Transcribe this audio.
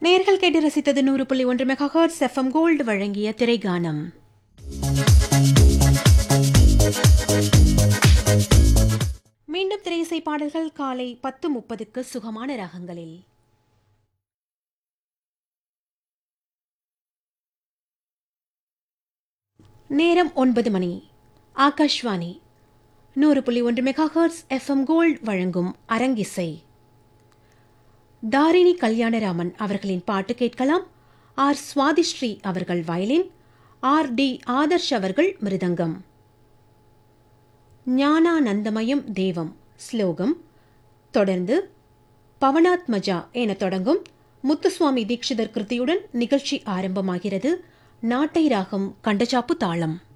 நேர்கள் கேட்டு ரசித்தது நூறு புள்ளி ஒன்று மெகாஹர்ட்ஸ் எஃப்எம் கோல்டு வழங்கிய திரைகானம் மீண்டும் திரையிசை பாடல்கள் காலை பத்து முப்பதுக்கு சுகமான ராகங்களில் நேரம் ஒன்பது மணி ஆகாஷ்வாணி நூறு புள்ளி ஒன்று மெகாஹர்ட்ஸ் எஃப்எம் கோல்ட் வழங்கும் அரங்கிசை தாரிணி கல்யாணராமன் அவர்களின் பாட்டு கேட்கலாம் ஆர் சுவாதிஸ்ரீ அவர்கள் வயலின் ஆர் டி ஆதர்ஷ் அவர்கள் மிருதங்கம் ஞானானந்தமயம் தேவம் ஸ்லோகம் தொடர்ந்து பவனாத்மஜா என தொடங்கும் முத்துசுவாமி தீட்சிதர் கிருதியுடன் நிகழ்ச்சி ஆரம்பமாகிறது நாட்டை ராகம் கண்டச்சாப்பு தாளம்